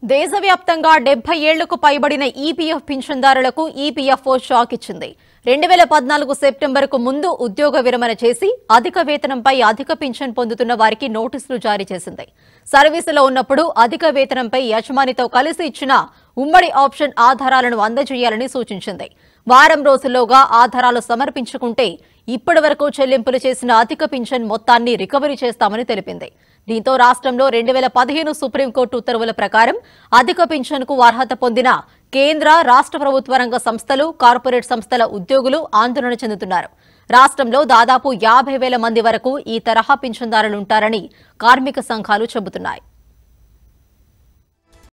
దేశవ్యాప్తంగా డెబ్బై ఏళ్లకు పైబడిన ఈపీఎఫ్ పింఛన్దారులకు ఈపీఎఫ్ఓ షాక్ ఇచ్చింది రెండు వేల పద్నాలుగు సెప్టెంబర్కు ముందు ఉద్యోగ విరమణ చేసి అధిక వేతనంపై అధిక పింఛన్ పొందుతున్న వారికి నోటీసులు జారీ చేసింది సర్వీసులో ఉన్నప్పుడు అధిక వేతనంపై యజమానితో కలిసి ఇచ్చిన ఉమ్మడి ఆప్షన్ ఆధారాలను అందజేయాలని సూచించింది వారం రోజుల్లోగా ఆధారాలు సమర్పించుకుంటే ఇప్పటి వరకు చెల్లింపులు చేసిన అధిక పింఛన్ మొత్తాన్ని రికవరీ చేస్తామని తెలిపింది దీంతో రాష్ట్రంలో రెండు వేల పదిహేను సుప్రీంకోర్టు ఉత్తర్వుల ప్రకారం అధిక పింఛన్కు అర్హత పొందిన కేంద్ర రాష్ట్ర ప్రభుత్వ రంగ సంస్థలు కార్పొరేట్ సంస్థల ఉద్యోగులు ఆందోళన చెందుతున్నారు రాష్ట్రంలో దాదాపు యాభై వేల మంది వరకు ఈ తరహా పింఛన్దారులుంటారని కార్మిక సంఘాలు చెబుతున్నాయి